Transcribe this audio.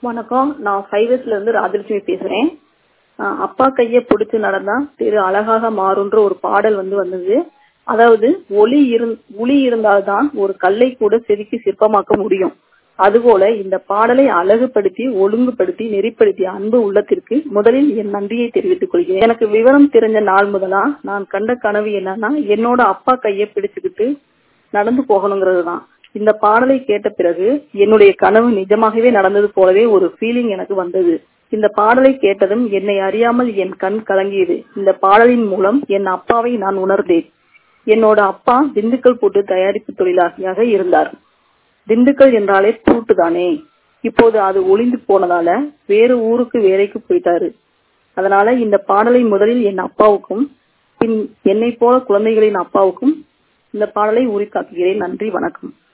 வணக்கம் நான் ஃபைவர்ஸ்ல இருந்து ராஜலட்சுமி பேசுறேன் ஆஹ் அப்பா கைய பிடிச்சு நடந்தா திரு அழகாக மாறுன்ற ஒரு பாடல் வந்து வந்தது அதாவது ஒளி இருந் ஒளி இருந்தால்தான் ஒரு கல்லை கூட செதுக்கி சிற்பமாக்க முடியும் அதுபோல இந்த பாடலை அழகுபடுத்தி ஒழுங்குபடுத்தி நெறிப்படுத்திய அன்பு உள்ளத்திற்கு முதலில் என் நன்றியை தெரிவித்துக் கொள்கிறேன் எனக்கு விவரம் தெரிஞ்ச நாள் முதலா நான் கண்ட கனவு என்னன்னா என்னோட அப்பா கையை பிடிச்சுக்கிட்டு நடந்து போகணுங்கிறது தான் இந்த பாடலை கேட்ட பிறகு என்னுடைய கனவு நிஜமாகவே நடந்தது போலவே ஒரு ஃபீலிங் எனக்கு வந்தது இந்த பாடலை கேட்டதும் என்னை அறியாமல் என் கண் கலங்கியது இந்த பாடலின் மூலம் என் அப்பாவை நான் உணர்ந்தேன் என்னோட அப்பா திண்டுக்கல் பூட்டு தயாரிப்பு தொழிலாளியாக இருந்தார் திண்டுக்கல் என்றாலே பூட்டு தானே இப்போது அது ஒளிந்து போனதால வேறு ஊருக்கு வேலைக்கு போயிட்டாரு அதனால இந்த பாடலை முதலில் என் அப்பாவுக்கும் பின் என்னை போல குழந்தைகளின் அப்பாவுக்கும் இந்த பாடலை உரித்தாக்குகிறேன் நன்றி வணக்கம்